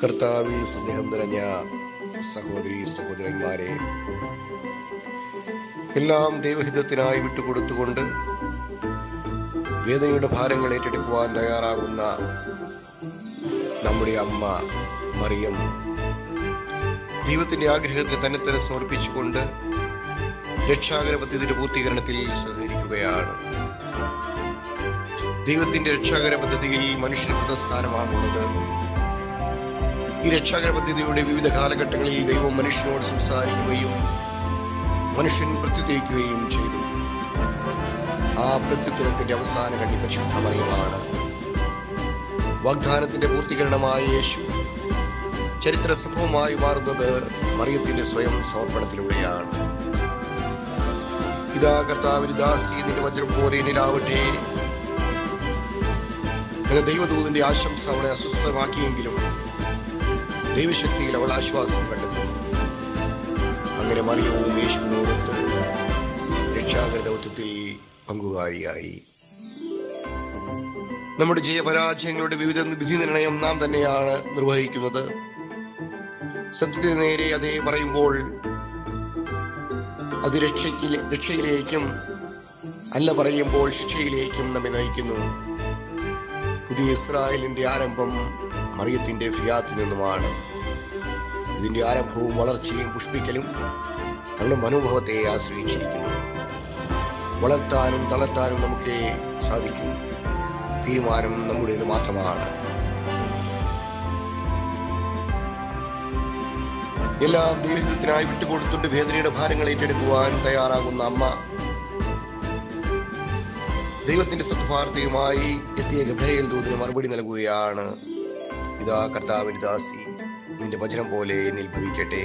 കർത്താവിൽ സ്നേഹം നിറഞ്ഞ സഹോദരി സഹോദരന്മാരെ എല്ലാം ദൈവഹിതത്തിനായി വിട്ടുകൊടുത്തുകൊണ്ട് വേദനയുടെ ഭാരങ്ങൾ ഏറ്റെടുക്കുവാൻ തയ്യാറാകുന്ന നമ്മുടെ അമ്മ മറിയം ദൈവത്തിന്റെ ആഗ്രഹത്തിന് തന്നെ തന്നെ സമർപ്പിച്ചുകൊണ്ട് രക്ഷാകര പദ്ധതിയുടെ പൂർത്തീകരണത്തിൽ സഹകരിക്കുകയാണ് ദൈവത്തിന്റെ രക്ഷാകര പദ്ധതിയിൽ മനുഷ്യന് പ്രഥസ്ഥാനമാണുള്ളത് ഈ രക്ഷാകര പദ്ധതിയുടെ വിവിധ കാലഘട്ടങ്ങളിൽ ദൈവം മനുഷ്യനോട് സംസാരിക്കുകയും മനുഷ്യൻ പ്രത്യുത്തരിക്കുകയും ചെയ്തു ആ പ്രത്യുത്തരത്തിന്റെ അവസാന കണ്ടി പരിശുദ്ധ മറിയമാണ് വാഗ്ദാനത്തിന്റെ പൂർത്തീകരണമായ യേശു ചരിത്ര സംഭവമായി മാറുന്നത് മറിയത്തിന്റെ സ്വയം സമർപ്പണത്തിലൂടെയാണ് ഇതാ കർത്താവിന് ദാസി നിന്റെ വജ്രം പോലെ എന്നിലാവട്ടെ എന്ന ദൈവദൂതന്റെ ആശംസ അവളെ അസ്വസ്ഥമാക്കിയെങ്കിലും ദൈവശക്തിയിൽ അവൾ ആശ്വാസം കണ്ടെത്തുന്നു അങ്ങനെ മറിയവും യേശുവിനോടൊത്ത് രക്ഷാകര ദൗത്യത്തിൽ പങ്കുകാരിയായി നമ്മുടെ ജയപരാജയങ്ങളുടെ വിവിധ വിധി നിർണയം നാം തന്നെയാണ് നിർവഹിക്കുന്നത് സത്യത്തിന് നേരെ അതേ പറയുമ്പോൾ അത് രക്ഷയ്ക്ക് രക്ഷയിലേക്കും അല്ല പറയുമ്പോൾ ശിക്ഷയിലേക്കും നമ്മെ നയിക്കുന്നു പുതിയ ഇസ്രായേലിന്റെ ആരംഭം മറിയത്തിന്റെ ഫിയാത്തിൽ നിന്നുമാണ് ഇതിന്റെ ആരംഭവും വളർച്ചയും പുഷ്പിക്കലും നമ്മുടെ മനോഭാവത്തെ ആശ്രയിച്ചിരിക്കുന്നു വളർത്താനും തളർത്താനും നമുക്ക് സാധിക്കും തീരുമാനം നമ്മുടേത് മാത്രമാണ് എല്ലാം ദൈവഹിതത്തിനായി വിട്ടുകൊടുത്തുകൊണ്ട് വേദനയുടെ ഭാരങ്ങൾ ഏറ്റെടുക്കുവാൻ തയ്യാറാകുന്ന അമ്മ ദൈവത്തിന്റെ സത്വാർത്ഥിയുമായി എത്തിയ ഗബ്രയേൽ ദൂതിന് മറുപടി നൽകുകയാണ് ഇതാ കർത്താവിന്റെ ദാസി നിന്റെ വചനം പോലെ എന്നിൽ ഭവിക്കട്ടെ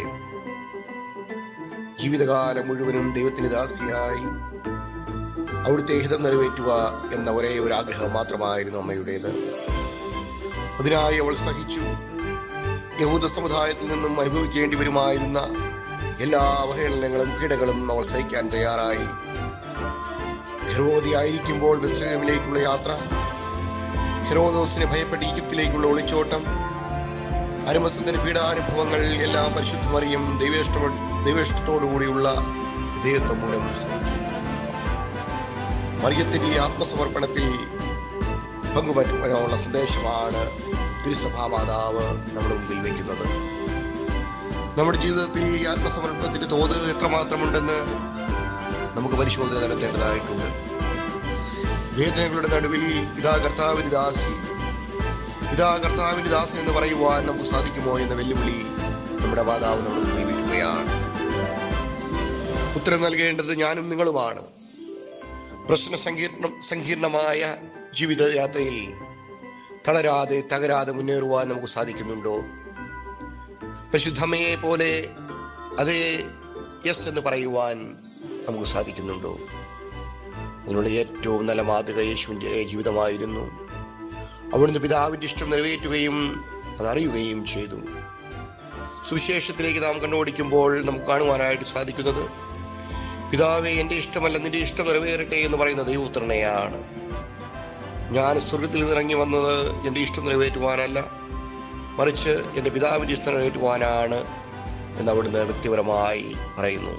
ജീവിതകാലം മുഴുവനും ദൈവത്തിന്റെ ദാസിയായി അവിടുത്തെ ഹിതം നിറവേറ്റുക എന്ന ഒരേ ഒരു ആഗ്രഹം മാത്രമായിരുന്നു അമ്മയുടേത് അതിനായി അവൾ സഹിച്ചു യഹൂദ സമുദായത്തിൽ നിന്നും അനുഭവിക്കേണ്ടി വരുമായിരുന്ന എല്ലാ അവഹേളനങ്ങളും കീടകളും അവൾ സഹിക്കാൻ തയ്യാറായി ഗർഭവതിയായിരിക്കുമ്പോൾ ബെസ്ലഹേമിലേക്കുള്ള യാത്ര ഹെറോദോസിനെ ഭയപ്പെട്ട് ഈജിപ്തിലേക്കുള്ള ഒളിച്ചോട്ടം അനുമസത്തിന്റെ പീഡാനുഭവങ്ങൾ എല്ലാം പരിശുദ്ധമറിയും ദൈവേഷ്ട ദൈവേഷ്ടത്തോടുകൂടിയുള്ള വിധേയത്വം മൂലം സഹിച്ചു മറിയത്തിന്റെ ഈ ആത്മസമർപ്പണത്തിൽ പങ്കുപറ്റുവാനുള്ള സന്ദേശമാണ് തിരുസഭാ മാതാവ് നമ്മുടെ മുമ്പിൽ വയ്ക്കുന്നത് നമ്മുടെ ജീവിതത്തിൽ ഈ ആത്മസമർപ്പണത്തിന്റെ തോത് എത്രമാത്രമുണ്ടെന്ന് നമുക്ക് പരിശോധന നടത്തേണ്ടതായിട്ടുണ്ട് വേദനകളുടെ നടുവിൽ ഇതാ കർത്താവിന് ദാസി ഇതാ കർത്താവിന് ദാസൻ എന്ന് പറയുവാൻ നമുക്ക് സാധിക്കുമോ എന്ന വെല്ലുവിളി നമ്മുടെ മാതാവ് നമ്മൾ മുമ്പിൽ വയ്ക്കുകയാണ് ഉത്തരം നൽകേണ്ടത് ഞാനും നിങ്ങളുമാണ് പ്രശ്ന സങ്കീർണം സങ്കീർണമായ ജീവിതയാത്രയിൽ തളരാതെ തകരാതെ മുന്നേറുവാൻ നമുക്ക് സാധിക്കുന്നുണ്ടോ പരിശുദ്ധമ്മയെ പോലെ അതേ യെസ് എന്ന് പറയുവാൻ നമുക്ക് സാധിക്കുന്നുണ്ടോ അതിനുള്ള ഏറ്റവും നല്ല മാതൃക യേശുവിൻ്റെ ജീവിതമായിരുന്നു അവിടുന്ന് പിതാവിൻ്റെ ഇഷ്ടം നിറവേറ്റുകയും അതറിയുകയും ചെയ്തു സുവിശേഷത്തിലേക്ക് നാം കണ്ണോടിക്കുമ്പോൾ നമുക്ക് കാണുവാനായിട്ട് സാധിക്കുന്നത് പിതാവെ എൻ്റെ ഇഷ്ടമല്ല നിന്റെ ഇഷ്ടം നിറവേറട്ടെ എന്ന് പറയുന്ന ദൈവപുത്രനെയാണ് ഞാൻ സ്വർഗത്തിൽ ഇറങ്ങി വന്നത് എൻ്റെ ഇഷ്ടം നിറവേറ്റുവാനല്ല മറിച്ച് എൻ്റെ പിതാവിൻ്റെ ഇഷ്ടം നിറവേറ്റുവാനാണ് എന്ന് അവിടുന്ന് വ്യക്തിപരമായി പറയുന്നു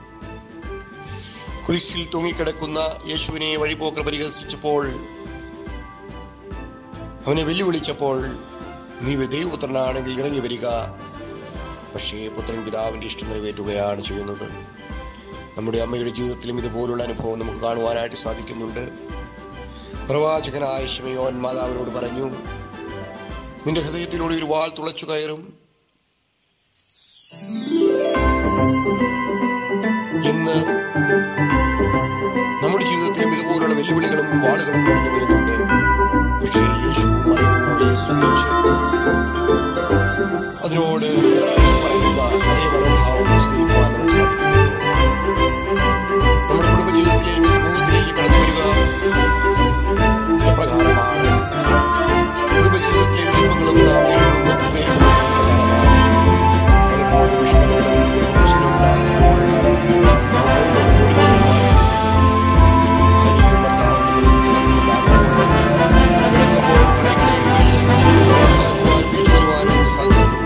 കുരിശിൽ തൂങ്ങിക്കിടക്കുന്ന യേശുവിനെ വഴിപോക്കർ പരിഹസിച്ചപ്പോൾ അവനെ വെല്ലുവിളിച്ചപ്പോൾ നീ ദൈവപുത്രനാണെങ്കിൽ ഇറങ്ങി വരിക പക്ഷേ പുത്രൻ പിതാവിന്റെ ഇഷ്ടം നിറവേറ്റുകയാണ് ചെയ്യുന്നത് നമ്മുടെ അമ്മയുടെ ജീവിതത്തിലും ഇതുപോലുള്ള അനുഭവം നമുക്ക് കാണുവാനായിട്ട് സാധിക്കുന്നുണ്ട് പ്രവാചകനായ ശിമയോൻ മാതാവിനോട് പറഞ്ഞു നിന്റെ ഹൃദയത്തിലൂടെ ഒരു വാൾ തുളച്ചു കയറും എന്ന് നമ്മുടെ ജീവിതത്തിലും ഇതുപോലുള്ള വെല്ലുവിളികളും വാളുകളും കടന്നു വരുന്നുണ്ട് പക്ഷേ യേശു മറിയവും അവയെ സ്വീകരിച്ചു അതിനോട് യേശു പറയുന്ന അതേ മനോഭാവം സ്വീകരിക്കുവാൻ നമുക്ക് സാധിക്കുന്നുണ്ടോ നമ്മുടെ കുടുംബ ജീവിതത്തിലേക്ക് സമൂഹത്തിലേക്ക് കടന്നു വരിക എപ്രകാരമാണ് കുടുംബ ജീവിതത്തിലെ വിഷമങ്ങളും നാം നേരിടുന്ന നേരിടുന്നത് എപ്രകാരമാണ് പലപ്പോഴും വിഷമതകളും കുടുംബപ്രശ്നങ്ങളും ഉണ്ടാകുമ്പോൾ നാം അതിനോട് കൂടി വാസിക്കുന്നു ഭാര്യയും ഭർത്താവും തമ്മിൽ തകർപ്പുണ്ടാകുമ്പോൾ കിടക്കുമ്പോൾ കാര്യങ്ങളെ മനസ്സിലാക്കുവാൻ തിരിച്ചു വരുവാൻ നമുക്ക് സാധിക്കുന്നു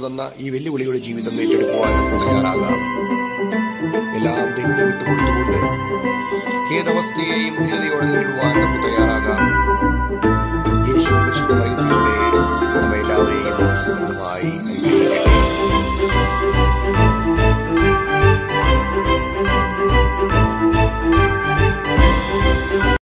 തന്ന ഈ വെല്ലുവിളിയുടെ ജീവിതം ഏറ്റെടുക്കുവാൻ നമുക്ക് തയ്യാറാകാം എല്ലാം ദൈവത്തിന് വിട്ടുകൊടുത്തുകൊണ്ട് ഏതവസ്ഥയെയും ധീരതയോടെ നേരിടുവാൻ